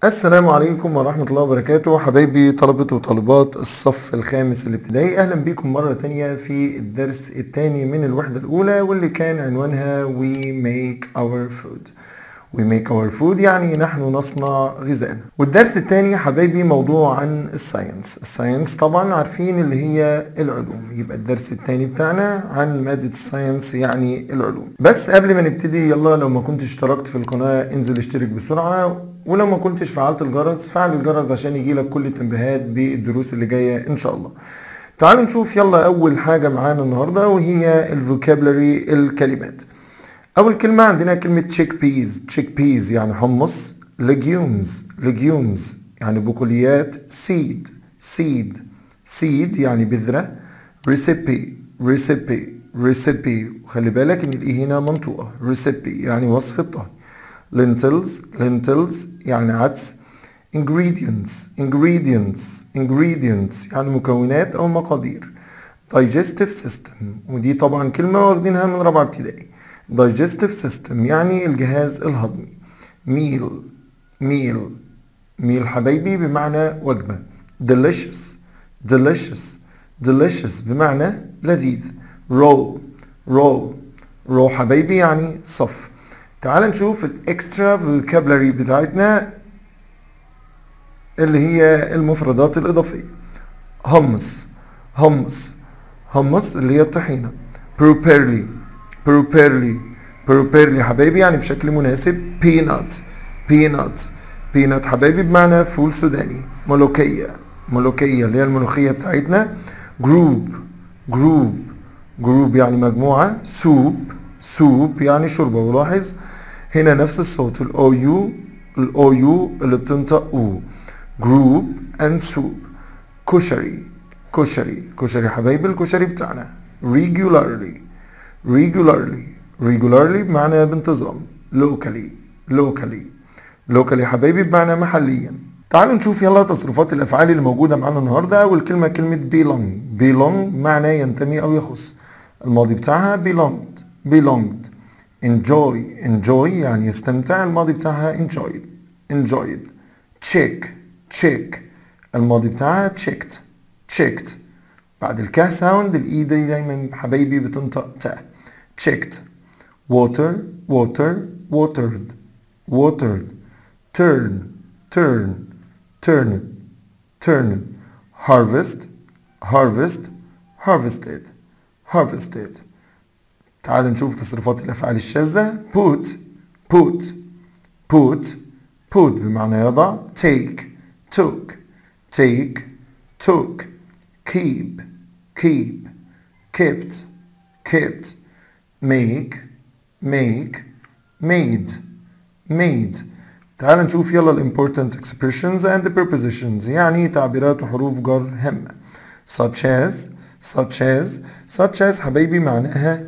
السلام عليكم ورحمة الله وبركاته حبايبي طلبة وطالبات الصف الخامس الابتدائي أهلا بكم مرة تانية في الدرس الثاني من الوحدة الأولى واللي كان عنوانها We make our food We make our food يعني نحن نصنع غذاءنا والدرس الثاني حبايبي موضوع عن الساينس الساينس طبعا عارفين اللي هي العلوم يبقى الدرس الثاني بتاعنا عن مادة الساينس يعني العلوم بس قبل ما نبتدي يلا لو ما كنتش اشتركت في القناة انزل اشترك بسرعة ولو ما كنتش فعلت الجرس فعل الجرس عشان يجيلك كل التنبيهات بالدروس اللي جاية ان شاء الله تعالوا نشوف يلا اول حاجة معانا النهاردة وهي الفوكابلري الكلمات اول كلمة عندنا كلمة تشيك بيز تشيك بيز يعني حمص legumes legumes يعني بقوليات seed seed seed يعني بذرة recipe recipe recipe وخلي بالك ان الاي هنا منطوقة recipe يعني وصفة طهي lentils lentils يعني عدس ingredients ingredients ingredients يعني مكونات او مقادير digestive system ودي طبعا كلمة واخدينها من رابعة ابتدائي digestive system يعني الجهاز الهضمي meal meal meal حبايبي بمعنى وجبة delicious delicious delicious بمعنى لذيذ raw raw raw حبايبي يعني صف تعال نشوف الاكسترا فوكابلري بتاعتنا اللي هي المفردات الإضافية hummus hummus hummus اللي هي الطحينة properly properly properly حبايبي يعني بشكل مناسب peanut peanut peanut حبايبي بمعنى فول سوداني ملوكية ملوكية اللي هي الملوخية بتاعتنا group group group يعني مجموعة soup soup يعني شوربة ولاحظ هنا نفس الصوت الاو يو الاو يو اللي بتنطق او جروب اند سوب كشري كشري كشري حبايبي الكشري بتاعنا regularly regularly regularly بمعنى بانتظام locally locally locally حبايبي بمعنى محليا تعالوا نشوف يلا تصريفات الافعال اللي موجوده معانا النهارده اول كلمه كلمه belong belong معنى ينتمي او يخص الماضي بتاعها belonged belonged enjoy enjoy يعني يستمتع الماضي بتاعها enjoyed enjoyed check check الماضي بتاعها checked checked بعد الكه ساوند الاي دي دايما حبايبي بتنطق تا checked water water watered watered turn turn turn turn harvest harvest harvested harvested تعال نشوف تصريفات الأفعال الشاذة put put put put بمعنى يضع take took take took keep keep kept kept make make made made تعال نشوف يلا ال important expressions and the prepositions يعني تعبيرات وحروف جر هامة such as such as such as حبايبي معناها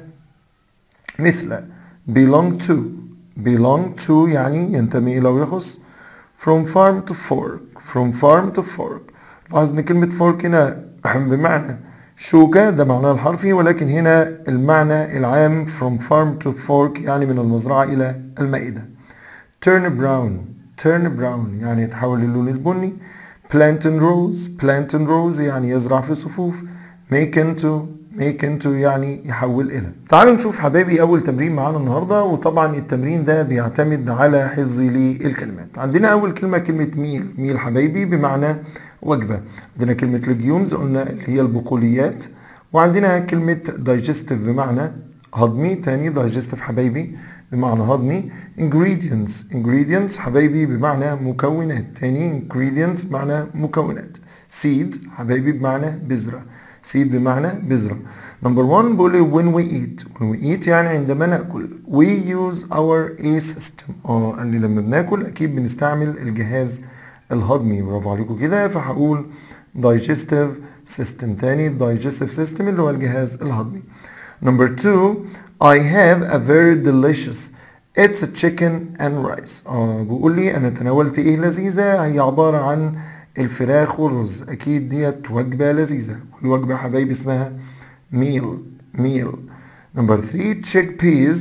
مثل belong to belong to يعني ينتمي إلى ويخص from farm to fork from farm to fork لاحظ ان كلمة fork هنا بمعنى شوكة ده معناها الحرفي ولكن هنا المعنى العام from farm to fork يعني من المزرعة إلى المائدة turn brown turn brown يعني يتحول للون البني plant in rows plant in rows يعني يزرع في صفوف make into make into يعني يحول إلى تعالوا نشوف حبايبي أول تمرين معانا النهاردة وطبعا التمرين ده بيعتمد على حفظي للكلمات عندنا أول كلمة كلمة ميل ميل حبايبي بمعنى وجبة عندنا كلمة legumes قلنا اللي هي البقوليات وعندنا كلمة digestive بمعنى هضمي تاني digestive حبايبي بمعنى هضمي ingredients ingredients حبايبي بمعنى مكونات تاني ingredients بمعنى مكونات seed حبايبي بمعنى بذرة seed بمعنى بذرة number one بقول when we eat when we eat يعني عندما نأكل we use our A system اه قال لي لما بناكل أكيد بنستعمل الجهاز الهضمي برافو عليكم كده فهقول digestive system تاني digestive system اللي هو الجهاز الهضمي number two I have a very delicious it's a chicken and rice اه بيقول لي انا تناولت ايه لذيذة هي عبارة عن الفراخ والرز اكيد ديت وجبة لذيذة والوجبة حبايبي اسمها meal meal number three chickpeas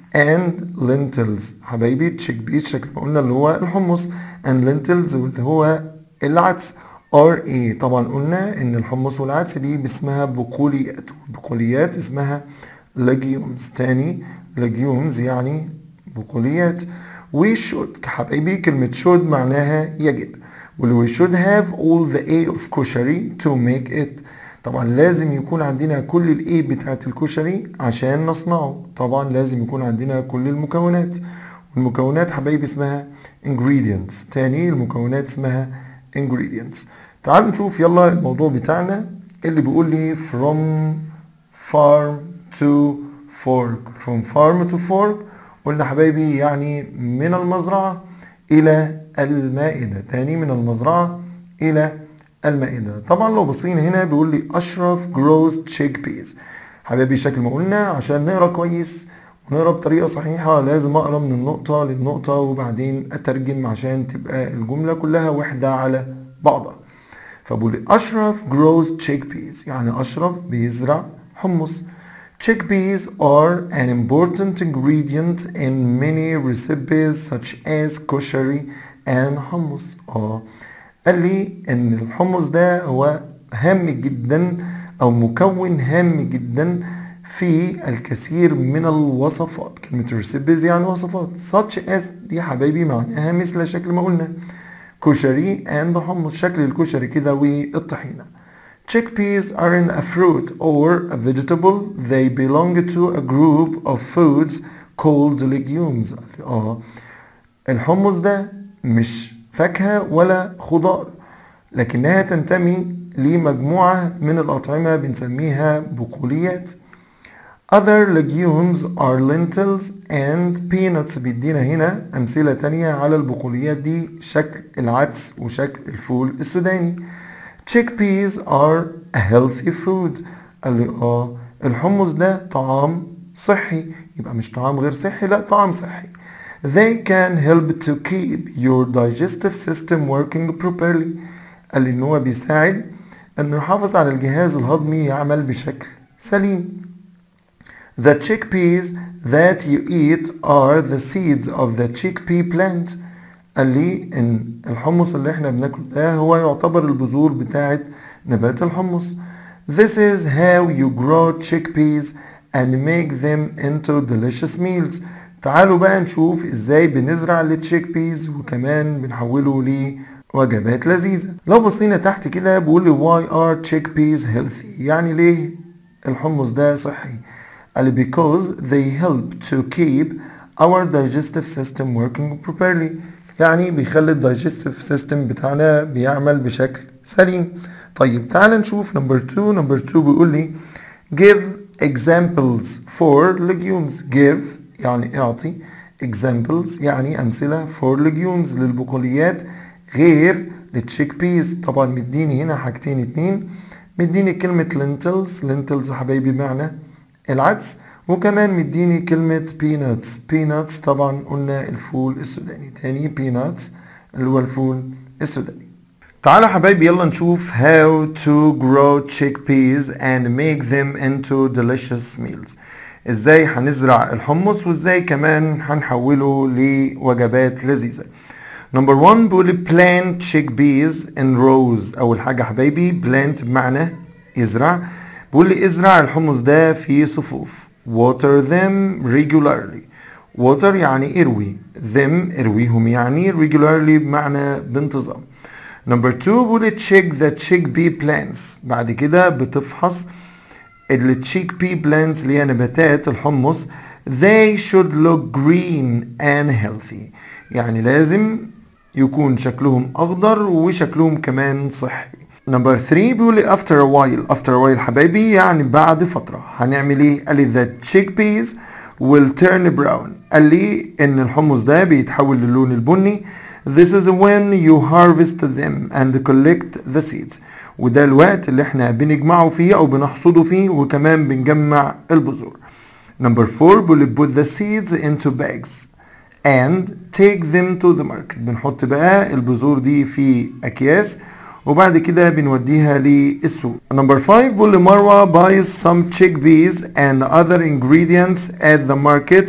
and lentils حبايبي تشيك بيز شكل ما قلنا اللي هو الحمص and lentils واللي هو العدس are ايه طبعا قلنا ان الحمص والعدس دي اسمها بقوليات والبقوليات اسمها legumes تاني legumes يعني بقوليات we should حبايبي كلمة should معناها يجب وال we should have all the A of كشري to make it طبعا لازم يكون عندنا كل الاي بتاعت الكشري عشان نصنعه طبعا لازم يكون عندنا كل المكونات والمكونات حبايبي اسمها ingredients تاني المكونات اسمها ingredients تعالوا نشوف يلا الموضوع بتاعنا اللي بيقول لي from farm to fork from farm to fork قلنا حبايبي يعني من المزرعة إلى المائدة تاني من المزرعة إلى المائدة طبعا لو بصينا هنا بيقول لي أشرف جروز تشيك بيز حبايبي شكل ما قلنا عشان نقرا كويس ونقرا بطريقة صحيحة لازم أقرا من النقطة للنقطة وبعدين أترجم عشان تبقى الجملة كلها وحدة على بعضها فبقول لي أشرف جروز تشيك بيز يعني أشرف بيزرع حمص Chickpeas are an important ingredient in many recipes such as كشري and hummus. اه قال لي ان الحمص ده هو هام جدا او مكون هام جدا في الكثير من الوصفات كلمة recipes يعني وصفات such as دي حبايبي معناها مثل شكل ما قلنا كشري and hummus شكل الكشري كده والطحينة Chickpeas aren't a fruit or a vegetable. They belong to a group of foods called legumes. اه الحمص ده مش فاكهة ولا خضار لكنها تنتمي لمجموعة من الأطعمة بنسميها بقوليات. Other legumes are lentils and peanuts بيدينا هنا أمثلة تانية على البقوليات دي شكل العدس وشكل الفول السوداني. Chickpeas are a healthy food قال لي اه الحمص ده طعام صحي يبقى مش طعام غير صحي لا طعام صحي They can help to keep your digestive system working properly قال لي ان هو بيساعد انه يحافظ على الجهاز الهضمي يعمل بشكل سليم The chickpeas that you eat are the seeds of the chickpea plant قال لي ان الحمص اللي احنا بناكله ده هو يعتبر البذور بتاعت نبات الحمص This is how you grow chickpeas and make them into delicious meals تعالوا بقى نشوف ازاي بنزرع التشيك بيز وكمان بنحوله لوجبات لذيذة لو بصينا تحت كده بيقول لي why are chickpeas healthy يعني ليه الحمص ده صحي قال لي because they help to keep our digestive system working properly يعني بيخلي الدايجستيف سيستم بتاعنا بيعمل بشكل سليم طيب تعال نشوف نمبر 2 نمبر 2 بيقول لي give examples for legumes give يعني اعطي examples يعني امثله for legumes للبقوليات غير للتشيك بيز طبعا مديني هنا حاجتين اتنين مديني كلمه lentils lentils حبايبي بمعنى العدس وكمان مديني كلمة peanuts peanuts طبعا قلنا الفول السوداني تاني peanuts اللي هو الفول السوداني تعالوا حبايبي يلا نشوف how to grow chickpeas and make them into delicious meals ازاي هنزرع الحمص وازاي كمان هنحوله لوجبات لذيذة نمبر 1 بيقول plant chickpeas in rows اول حاجة حبايبي plant بمعنى ازرع بيقول لي ازرع الحمص ده في صفوف water them regularly water يعني اروي them ارويهم يعني regularly بمعنى بانتظام نمبر 2 بيقول check the chickpea plants بعد كده بتفحص التشيك بي plants اللي هي نباتات الحمص they should look green and healthy يعني لازم يكون شكلهم اخضر وشكلهم كمان صحي نمبر 3 بيقول لي after a while after a while حبايبي يعني بعد فترة هنعمل ايه؟ قال لي the chickpeas will turn brown قال لي ان الحمص ده بيتحول للون البني This is when you harvest them and collect the seeds وده الوقت اللي احنا بنجمعه فيه او بنحصده فيه وكمان بنجمع البذور نمبر 4 بيقول لي put the seeds into bags and take them to the market بنحط بقى البذور دي في اكياس وبعد كده بنوديها للسوق نمبر 5 بيقول لي مروه buys some chickpeas and other ingredients at the market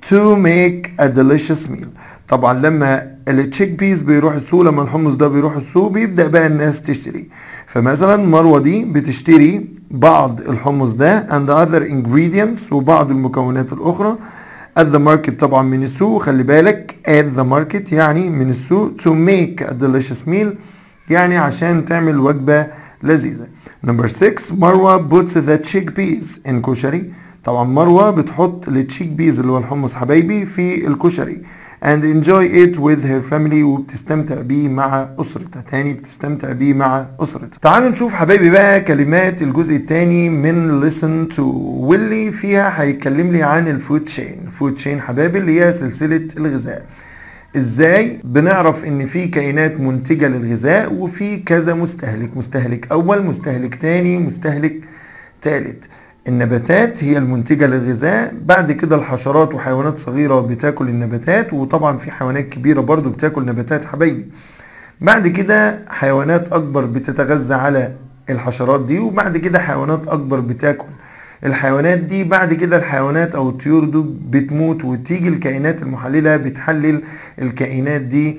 to make a delicious meal طبعا لما التشيك بيز بيروح السوق لما الحمص ده بيروح السوق بيبدأ بقى الناس تشتري فمثلا مروة دي بتشتري بعض الحمص ده and other ingredients وبعض المكونات الأخرى at the market طبعا من السوق خلي بالك at the market يعني من السوق to make a delicious meal يعني عشان تعمل وجبة لذيذة نمبر 6 مروة puts the chickpeas in كشري طبعا مروة بتحط التشيك بيز اللي هو الحمص حبايبي في الكشري and enjoy it with her family وبتستمتع بيه مع أسرتها تاني بتستمتع بيه مع أسرتها تعالوا نشوف حبايبي بقى كلمات الجزء الثاني من listen to واللي فيها هيتكلم لي عن الفود تشين فود تشين حبايبي اللي هي سلسلة الغذاء ازاي بنعرف ان في كائنات منتجة للغذاء وفي كذا مستهلك مستهلك اول مستهلك تاني مستهلك تالت النباتات هي المنتجة للغذاء بعد كده الحشرات وحيوانات صغيرة بتاكل النباتات وطبعا في حيوانات كبيرة برضو بتاكل نباتات حبايبي بعد كده حيوانات أكبر بتتغذى على الحشرات دي وبعد كده حيوانات أكبر بتاكل الحيوانات دي بعد كده الحيوانات أو الطيور دي بتموت وتيجي الكائنات المحللة بتحلل الكائنات دي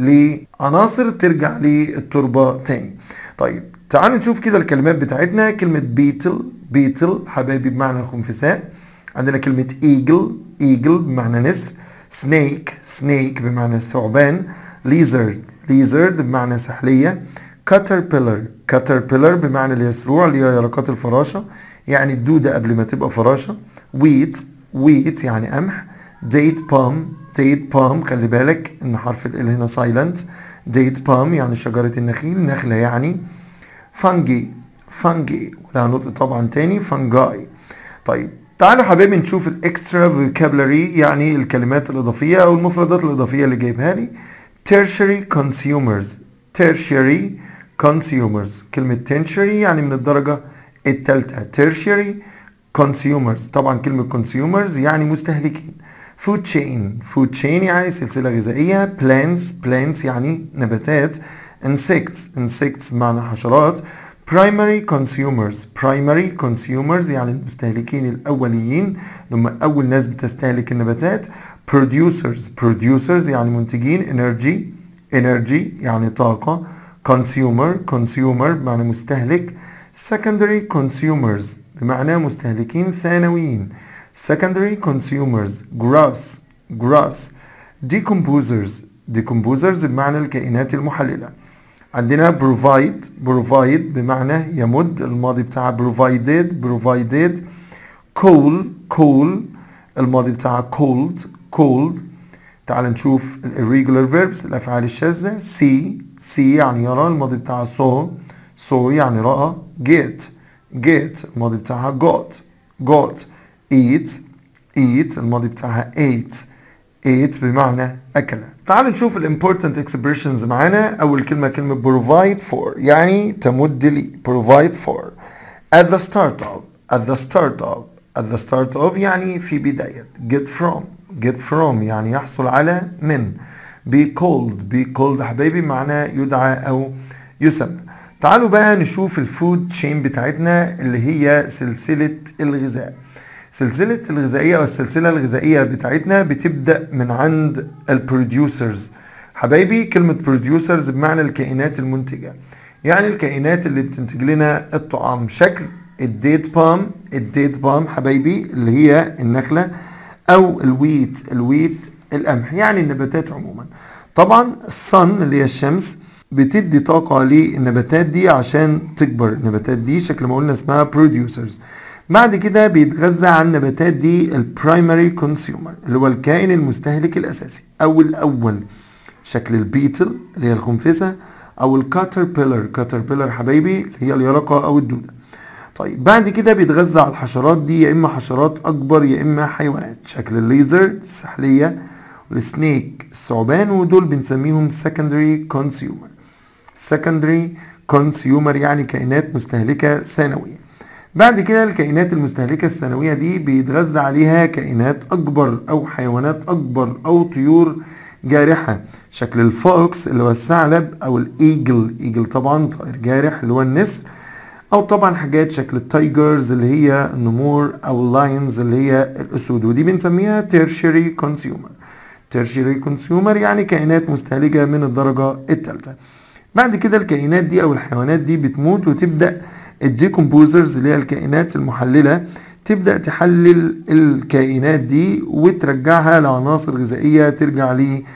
لعناصر ترجع للتربة تاني طيب تعالوا نشوف كده الكلمات بتاعتنا كلمة بيتل بيتل حبايبي بمعنى خنفساء عندنا كلمة ايجل ايجل بمعنى نسر سنيك سنيك بمعنى ثعبان ليزرد ليزرد بمعنى سحلية كاتربيلر كاتربيلر بمعنى اليسروع اللي هي يرقات الفراشة يعني الدودة قبل ما تبقى فراشة ويت ويت يعني قمح ديت بام ديت بام خلي بالك ان حرف ال هنا سايلنت ديت بام يعني شجرة النخيل نخلة يعني فانجي فانجي ولها نطق طبعا تاني فانجاي طيب تعالوا حبايبي نشوف الاكسترا فوكابلري يعني الكلمات الاضافيه او المفردات الاضافيه اللي جايبها لي tertiary consumers tertiary consumers كلمه tertiary يعني من الدرجه الثالثه tertiary consumers طبعا كلمه consumers يعني مستهلكين food chain food chain يعني سلسله غذائيه plants plants يعني نباتات insects insects معنى حشرات primary consumers primary consumers يعني المستهلكين الأوليين لما أول ناس بتستهلك النباتات producers producers يعني منتجين energy energy يعني طاقة consumer consumer بمعنى مستهلك secondary consumers بمعنى مستهلكين ثانويين secondary consumers grass grass decomposers decomposers بمعنى الكائنات المحللة عندنا provide provide بمعنى يمد الماضي بتاعها provided provided coal coal الماضي بتاعها cold cold تعال نشوف ال irregular verbs الأفعال الشاذة see see يعني يرى الماضي بتاعها saw saw يعني رأى get get الماضي بتاعها got got eat eat الماضي بتاعها ate ate بمعنى أكل تعالوا نشوف الامبورتنت expressions معانا أول كلمة كلمة provide for يعني تمد لي provide for at the start of at the start of at the start of يعني في بداية get from get from يعني يحصل على من be called be called حبايبي معناه يدعى أو يسمى تعالوا بقى نشوف الفود تشين بتاعتنا اللي هي سلسلة الغذاء سلسلة الغذائية أو السلسلة الغذائية بتاعتنا بتبدأ من عند البروديوسرز حبايبي كلمة بروديوسرز بمعنى الكائنات المنتجة يعني الكائنات اللي بتنتج لنا الطعام شكل الديت بام الديت بام حبايبي اللي هي النخلة أو الويت الويت القمح يعني النباتات عموما طبعا الصن اللي هي الشمس بتدي طاقة للنباتات دي عشان تكبر النباتات دي شكل ما قلنا اسمها producers بعد كده بيتغذى على النباتات دي البرايمري كونسيومر اللي هو الكائن المستهلك الأساسي أو الأول شكل البيتل اللي هي الخنفسة أو الكاتربيلر كاتربيلر حبايبي اللي هي اليرقة أو الدودة طيب بعد كده بيتغذى على الحشرات دي يا إما حشرات أكبر يا إما حيوانات شكل الليزر السحلية والسنيك الثعبان ودول بنسميهم secondary consumer secondary consumer يعني كائنات مستهلكة ثانوية بعد كده الكائنات المستهلكة الثانوية دي بيتغذى عليها كائنات أكبر أو حيوانات أكبر أو طيور جارحة شكل الفوكس اللي هو الثعلب أو الإيجل إيجل طبعا طائر جارح اللي هو النسر او طبعا حاجات شكل التايجرز اللي هي النمور او اللاينز اللي هي الاسود ودي بنسميها tertiary consumer tertiary consumer يعني كائنات مستهلكة من الدرجة الثالثة بعد كده الكائنات دي او الحيوانات دي بتموت وتبدأ الديكومبوزرز اللي هي الكائنات المحللة تبدأ تحلل الكائنات دي وترجعها لعناصر غذائية ترجع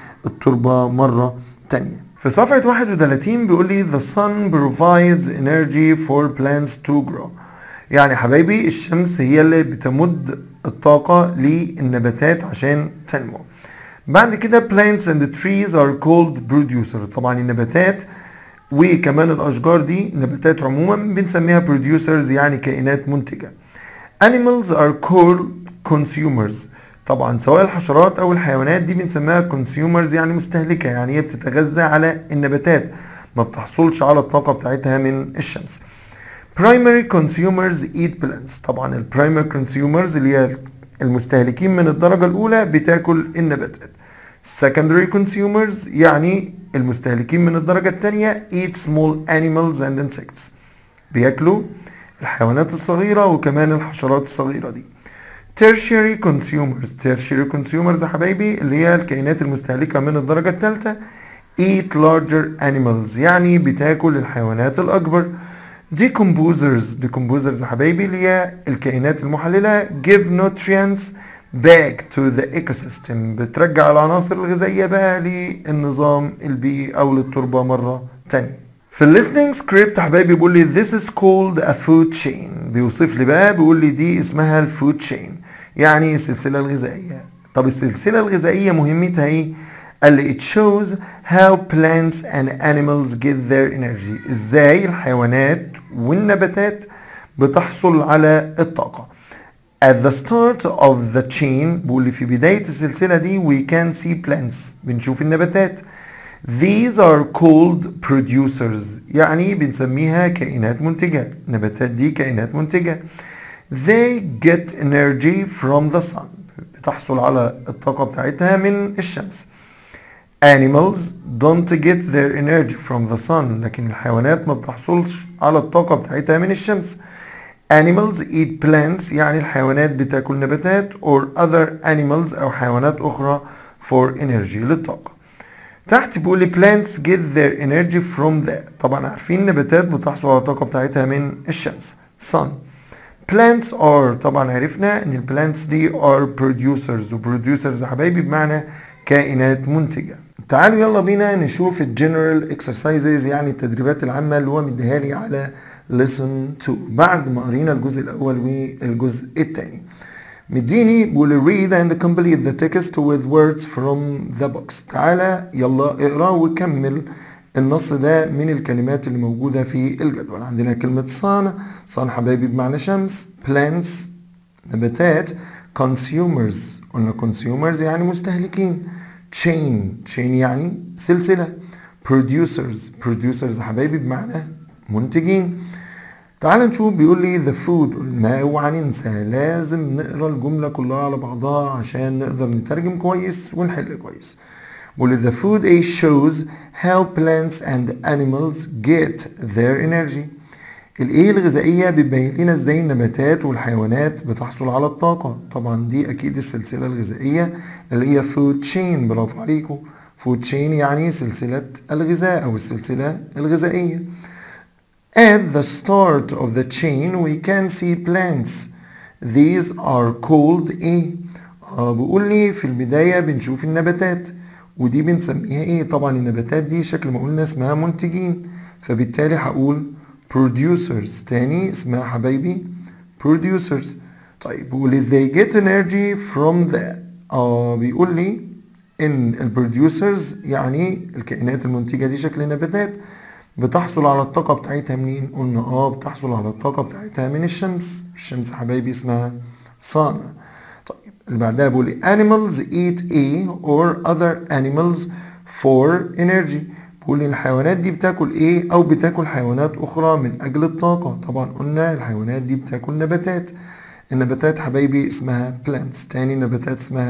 للتربة مرة تانية في صفحة 31 بيقول لي the sun provides energy for plants to grow يعني حبايبي الشمس هي اللي بتمد الطاقة للنباتات عشان تنمو بعد كده plants and trees are called producer طبعا النباتات وكمان الأشجار دي نباتات عموما بنسميها producers يعني كائنات منتجة animals are called consumers طبعا سواء الحشرات او الحيوانات دي بنسميها consumers يعني مستهلكة يعني هي بتتغذى على النباتات ما بتحصلش على الطاقة بتاعتها من الشمس primary consumers eat plants طبعا ال primary consumers اللي هي المستهلكين من الدرجة الأولى بتاكل النباتات secondary consumers يعني المستهلكين من الدرجة الثانية eat small animals and insects بياكلوا الحيوانات الصغيرة وكمان الحشرات الصغيرة دي tertiary consumers tertiary consumers يا حبايبي اللي هي الكائنات المستهلكة من الدرجة الثالثة eat larger animals يعني بتاكل الحيوانات الأكبر decomposers decomposers يا حبايبي اللي هي الكائنات المحللة give nutrients back to the ecosystem بترجع العناصر الغذائية بقى للنظام البيئي أو للتربة مرة تانية في الليسننج سكريبت يا حبايبي بيقول لي this is called a food chain بيوصف لي بقى بيقول لي دي اسمها الفود تشين يعني السلسلة الغذائية طب السلسلة الغذائية مهمتها ايه؟ قال لي it shows how plants and animals get their energy ازاي الحيوانات والنباتات بتحصل على الطاقة at the start of the chain بيقول لي في بداية السلسلة دي we can see plants بنشوف النباتات These are called producers يعني بنسميها كائنات منتجة النباتات دي كائنات منتجة They get energy from the sun بتحصل على الطاقة بتاعتها من الشمس Animals don't get their energy from the sun لكن الحيوانات ما بتحصلش على الطاقة بتاعتها من الشمس Animals eat plants يعني الحيوانات بتاكل نباتات or other animals أو حيوانات أخرى for energy للطاقة تحت بيقول لي plants get their energy from the طبعا عارفين النباتات بتحصل على الطاقة بتاعتها من الشمس sun plants are طبعا عرفنا ان البلانتس دي are producers وبروديوسرز يا حبايبي بمعنى كائنات منتجة تعالوا يلا بينا نشوف الجنرال اكسرسايزز يعني التدريبات العامة اللي هو مديها لي على listen to بعد ما قرينا الجزء الاول والجزء الثاني مديني بيقول read and complete the text with words from the books تعالى يلا اقرا وكمل النص ده من الكلمات اللي موجودة في الجدول عندنا كلمة صان صان حبايبي بمعنى شمس plants نباتات consumers قلنا consumers يعني مستهلكين chain chain يعني سلسلة producers producers حبايبي بمعنى منتجين تعال نشوف بيقول لي the food ما اوعى ننسى لازم نقرا الجملة كلها على بعضها عشان نقدر نترجم كويس ونحل كويس بيقول لي the food aid shows how plants and animals get their energy الايه الغذائية بتبين لنا ازاي النباتات والحيوانات بتحصل على الطاقة طبعا دي اكيد السلسلة الغذائية اللي هي food chain برافو عليكم food chain يعني سلسلة الغذاء او السلسلة الغذائية At the start of the chain we can see plants. These are called ايه؟ آه بيقول لي في البداية بنشوف النباتات ودي بنسميها ايه؟ طبعا النباتات دي شكل ما قلنا اسمها منتجين فبالتالي هقول producers تاني اسمها حبايبي producers طيب بيقول لي they get energy from the آه بيقول لي ان البروديوسرز يعني الكائنات المنتجة دي شكل نباتات بتحصل على الطاقة بتاعتها منين؟ قلنا اه بتحصل على الطاقة بتاعتها من الشمس الشمس حبايبي اسمها sun طيب اللي بعدها بيقول لي animals eat a or other animals for energy بيقول لي الحيوانات دي بتاكل ايه او بتاكل حيوانات اخرى من اجل الطاقة طبعا قلنا الحيوانات دي بتاكل نباتات النباتات حبايبي اسمها plants تاني نباتات اسمها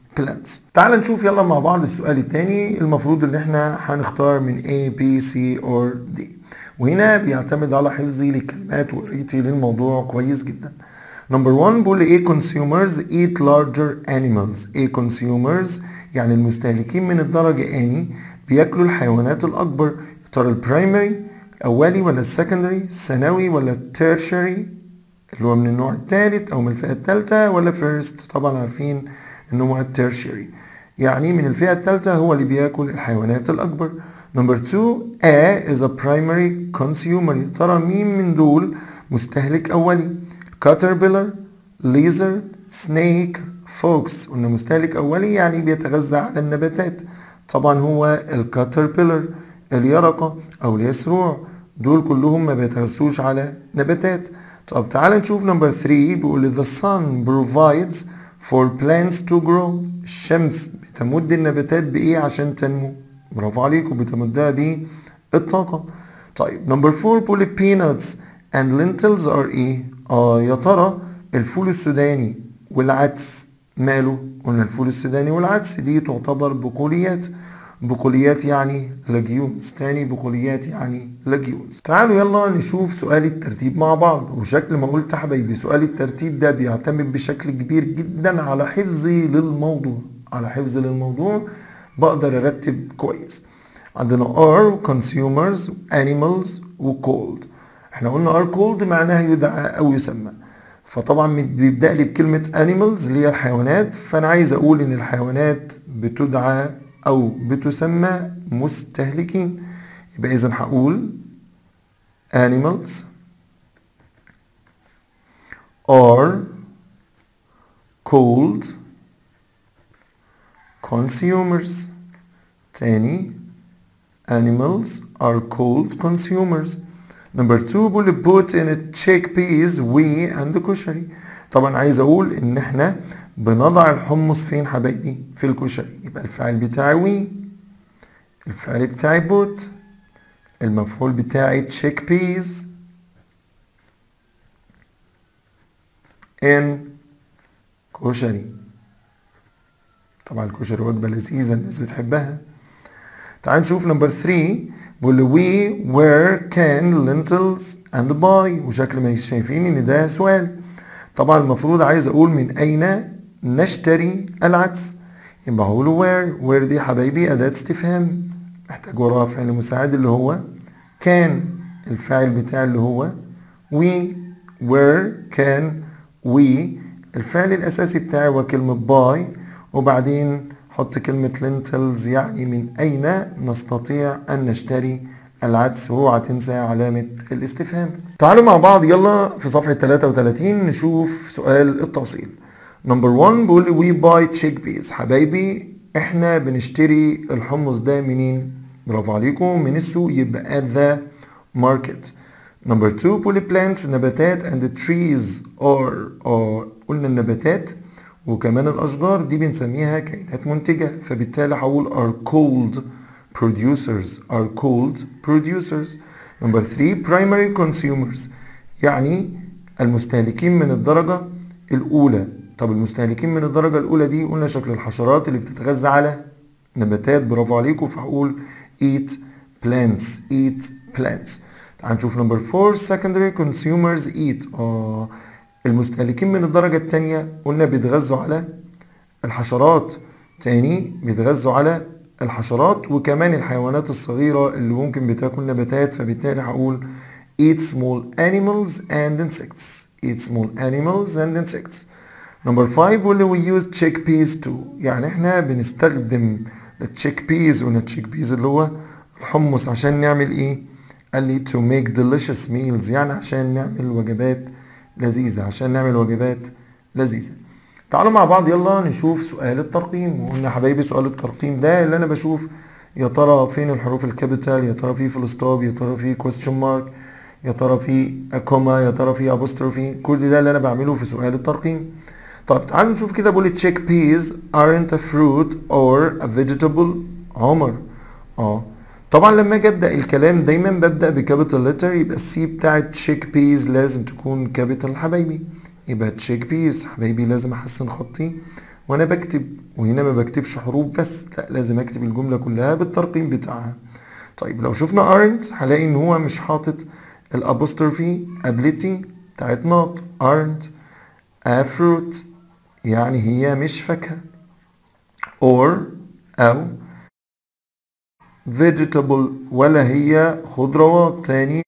plants تعال نشوف يلا مع بعض السؤال التاني المفروض ان احنا هنختار من A B C or D وهنا بيعتمد على حفظي للكلمات وقرايتي للموضوع كويس جدا نمبر 1 بيقول A consumers eat larger animals A consumers يعني المستهلكين من الدرجة اني بياكلوا الحيوانات الأكبر يا ترى البرايمري الأولي ولا السكندري الثانوي ولا التيرشري اللي هو من النوع الثالث أو من الفئة الثالثة ولا فيرست طبعا عارفين النوع التيرشري يعني من الفئة الثالثة هو اللي بياكل الحيوانات الأكبر نمبر 2 A is a primary consumer يا ترى مين من دول مستهلك أولي caterpillar lizard snake fox قلنا مستهلك أولي يعني بيتغذى على النباتات طبعا هو الكاتربيلر اليرقة أو اليسروع دول كلهم ما بيتغذوش على نباتات طب تعال نشوف نمبر 3 بيقول the sun provides for plants to grow الشمس بتمد النباتات بإيه عشان تنمو برافو عليكم بتمدها بالطاقة طيب نمبر 4 بيقول peanuts and lentils are إيه آه يا ترى الفول السوداني والعدس ماله قلنا الفول السوداني والعدس دي تعتبر بقوليات بقوليات يعني لجيونز تاني بقوليات يعني لجيونز تعالوا يلا نشوف سؤال الترتيب مع بعض وشكل ما قلت حبايبي سؤال الترتيب ده بيعتمد بشكل كبير جدا على حفظي للموضوع على حفظي للموضوع بقدر ارتب كويس عندنا are consumers animals و cold احنا قلنا are cold معناها يدعى او يسمى فطبعا بيبدأ لي بكلمة animals اللي هي الحيوانات فأنا عايز أقول إن الحيوانات بتدعى أو بتسمى مستهلكين يبقى إذا هقول animals are called consumers تاني animals are called consumers نمبر 2 بقول put in a chickpeas we and كشري طبعا عايز اقول ان احنا بنضع الحمص فين حبايبي في الكشري يبقى الفعل بتاعي we الفعل بتاعي put المفعول بتاعي chickpeas in كشري طبعا الكشري وجبة لذيذة الناس بتحبها تعال نشوف نمبر 3 بيقول we where can lentils and buy وشكل ما شايفين ان ده سؤال طبعا المفروض عايز اقول من اين نشتري العدس يبقى هقول where where دي حبايبي اداة استفهام محتاج وراها فعل مساعد اللي هو can الفاعل بتاعي اللي هو we where can we الفعل الاساسي بتاعي هو كلمة buy وبعدين حط كلمة lentils يعني من أين نستطيع أن نشتري العدس واوعى تنسى علامة الاستفهام تعالوا مع بعض يلا في صفحة 33 نشوف سؤال التوصيل نمبر 1 بيقول لي وي باي تشيك بيز حبايبي احنا بنشتري الحمص ده منين برافو عليكم من السوق يبقى at the market نمبر 2 بيقول لي plants نباتات and the trees are, are قلنا النباتات وكمان الأشجار دي بنسميها كائنات منتجة فبالتالي هقول are called producers are called producers number three primary consumers يعني المستهلكين من الدرجة الأولى طب المستهلكين من الدرجة الأولى دي قلنا شكل الحشرات اللي بتتغذى على نباتات برافو عليكم فهقول eat plants eat plants تعال نشوف نمبر 4 secondary consumers eat آه المستهلكين من الدرجة التانية قلنا بيتغذوا على الحشرات تاني بيتغذوا على الحشرات وكمان الحيوانات الصغيرة اللي ممكن بتاكل نباتات فبالتالي هقول eat small animals and insects eat small animals and insects number 5 بيقول we use chickpeas too يعني احنا بنستخدم التشيك بيز قلنا التشيك بيز اللي هو الحمص عشان نعمل ايه قال لي to make delicious meals يعني عشان نعمل وجبات لذيذة عشان نعمل وجبات لذيذة تعالوا مع بعض يلا نشوف سؤال الترقيم وقلنا يا حبايبي سؤال الترقيم ده اللي انا بشوف يا ترى فين الحروف الكابيتال يا ترى في فول ستوب يا ترى في كويستشن مارك يا ترى في كوما يا ترى في ابوستروفي كل ده اللي انا بعمله في سؤال الترقيم طب تعالوا نشوف كده بقول تشيك بيز aren't a fruit or a vegetable عمر اه طبعا لما اجي ابدا الكلام دايما ببدا بكابيتال لتر يبقى السي بتاعت تشيك بيز لازم تكون كابيتال حبايبي يبقى تشيك بيز حبايبي لازم احسن خطي وانا بكتب وهنا ما بكتبش حروف بس لا لازم اكتب الجملة كلها بالترقيم بتاعها طيب لو شفنا aren't هلاقي ان هو مش حاطط الابوستروفي قبلتي بتاعت not aren't a fruit يعني هي مش فاكهة or أو vegetable ولا هي خضروات تاني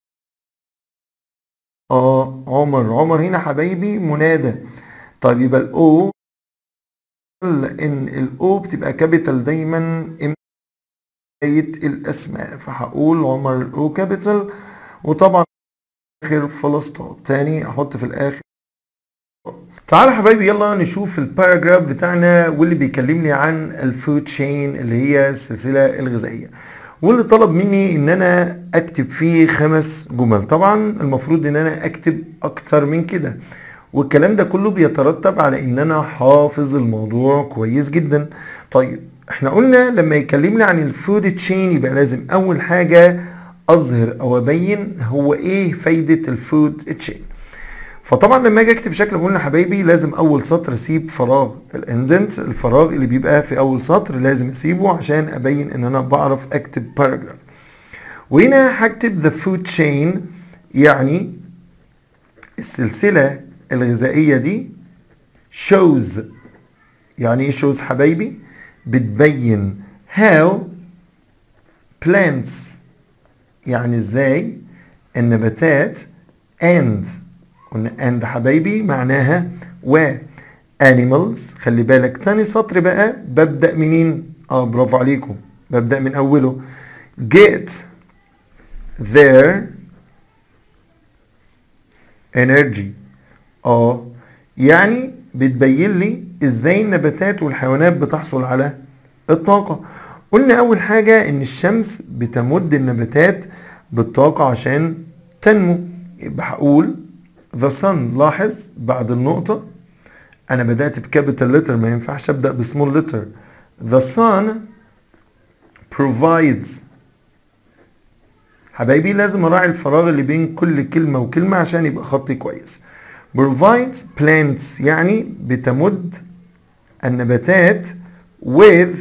اه عمر عمر هنا حبايبي منادى طيب يبقى الاو لان الاو بتبقى كابيتال دايما بداية الاسماء فهقول عمر الاو كابيتال وطبعا اخر فول ستوب تاني احط في الاخر تعالى حبايبي يلا نشوف الباراجراف بتاعنا واللي بيكلمني عن الفود تشين اللي هي السلسلة الغذائية واللي طلب مني ان انا اكتب فيه خمس جمل طبعا المفروض ان انا اكتب اكتر من كده والكلام ده كله بيترتب على ان انا حافظ الموضوع كويس جدا طيب احنا قلنا لما يكلمنا عن الفود تشين يبقى لازم اول حاجة اظهر او ابين هو ايه فايدة الفود تشين فطبعا لما اجي اكتب بشكل قلنا حبايبي لازم اول سطر اسيب فراغ الاندنت الفراغ اللي بيبقى في اول سطر لازم اسيبه عشان ابين ان انا بعرف اكتب باراجراف وهنا هكتب the food chain يعني السلسلة الغذائية دي shows يعني ايه shows حبايبي بتبين how plants يعني ازاي النباتات and قلنا and حبايبي معناها و animals خلي بالك تاني سطر بقى ببدأ منين اه برافو عليكم ببدأ من اوله get their energy اه يعني بتبين لي ازاي النباتات والحيوانات بتحصل على الطاقة قلنا اول حاجة ان الشمس بتمد النباتات بالطاقة عشان تنمو يبقى هقول the sun لاحظ بعد النقطة أنا بدأت بكابيتال لتر ما ينفعش أبدأ بسمول لتر the sun provides حبايبي لازم أراعي الفراغ اللي بين كل كلمة وكلمة عشان يبقى خطي كويس provides plants يعني بتمد النباتات with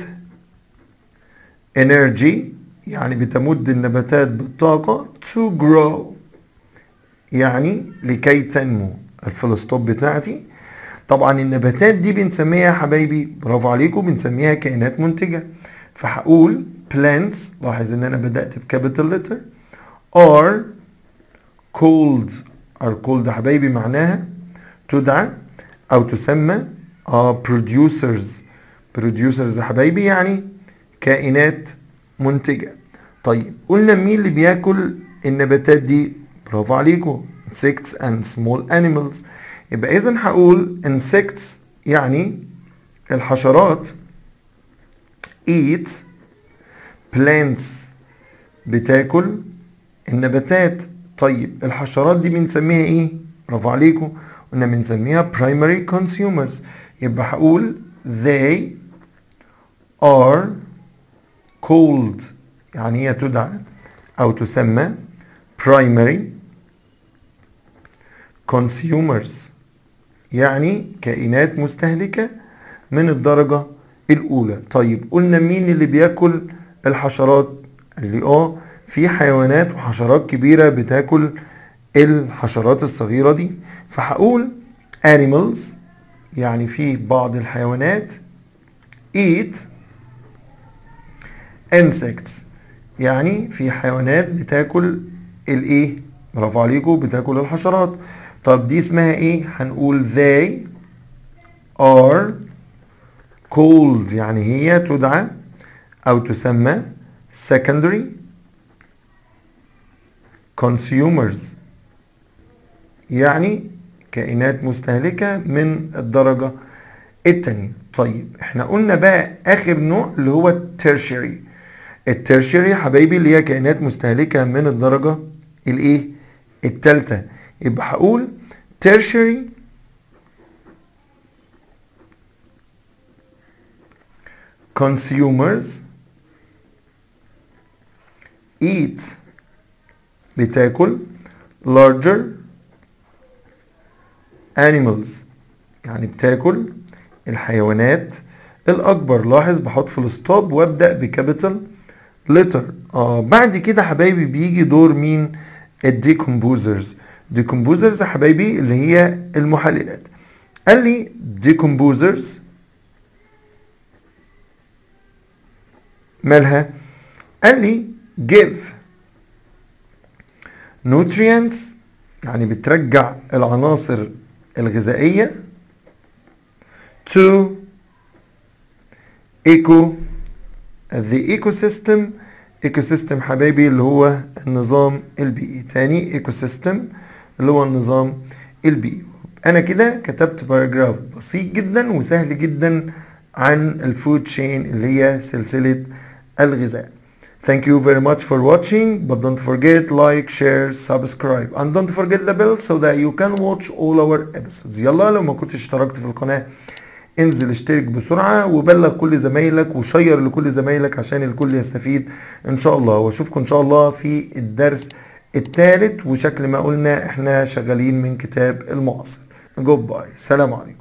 energy يعني بتمد النباتات بالطاقة to grow يعني لكي تنمو الفلسطوب بتاعتي طبعا النباتات دي بنسميها يا حبايبي برافو عليكم بنسميها كائنات منتجة فهقول plants لاحظ ان انا بدأت بكابيتال لتر are called are called حبايبي معناها تدعى او تسمى uh, producers producers يا حبايبي يعني كائنات منتجة طيب قلنا مين اللي بياكل النباتات دي برافو عليكم insects and small animals يبقى اذا هقول insects يعني الحشرات eat plants بتاكل النباتات طيب الحشرات دي بنسميها ايه برافو عليكم قلنا بنسميها primary consumers يبقى هقول they are called يعني هي تدعى او تسمى primary consumers يعني كائنات مستهلكة من الدرجة الأولى طيب قلنا مين اللي بياكل الحشرات اللي اه في حيوانات وحشرات كبيرة بتاكل الحشرات الصغيرة دي فهقول animals يعني في بعض الحيوانات eat insects يعني في حيوانات بتاكل الايه برافو عليكم بتاكل الحشرات طب دي اسمها ايه هنقول they are called يعني هي تدعى او تسمى secondary consumers يعني كائنات مستهلكة من الدرجة التانية طيب احنا قلنا بقى اخر نوع اللي هو الترشري الترشري حبايبي اللي هي كائنات مستهلكة من الدرجة الايه التالتة يبقى هقول tertiary consumers eat بتاكل larger animals يعني بتاكل الحيوانات الأكبر لاحظ بحط في الستوب وابدأ بكابيتال لتر اه بعد كده حبايبي بيجي دور مين الديكمبوزرز ديكمبوزرز يا حبايبي اللي هي المحللات قال لي ديكمبوزرز مالها قال لي give nutrients يعني بترجع العناصر الغذائية to eco the ecosystem ecosystem حبايبي اللي هو النظام البيئي تاني ecosystem اللي هو النظام البيئي انا كده كتبت باراجراف بسيط جدا وسهل جدا عن الفود تشين اللي هي سلسلة الغذاء Thank you very much for watching but don't forget like share subscribe and don't forget the bell so that you can watch all our episodes يلا لو ما كنتش اشتركت في القناة انزل اشترك بسرعة وبلغ كل زمايلك وشير لكل زمايلك عشان الكل يستفيد ان شاء الله واشوفكم ان شاء الله في الدرس الثالث وشكل ما قلنا احنا شغالين من كتاب المعاصر جود باي سلام عليكم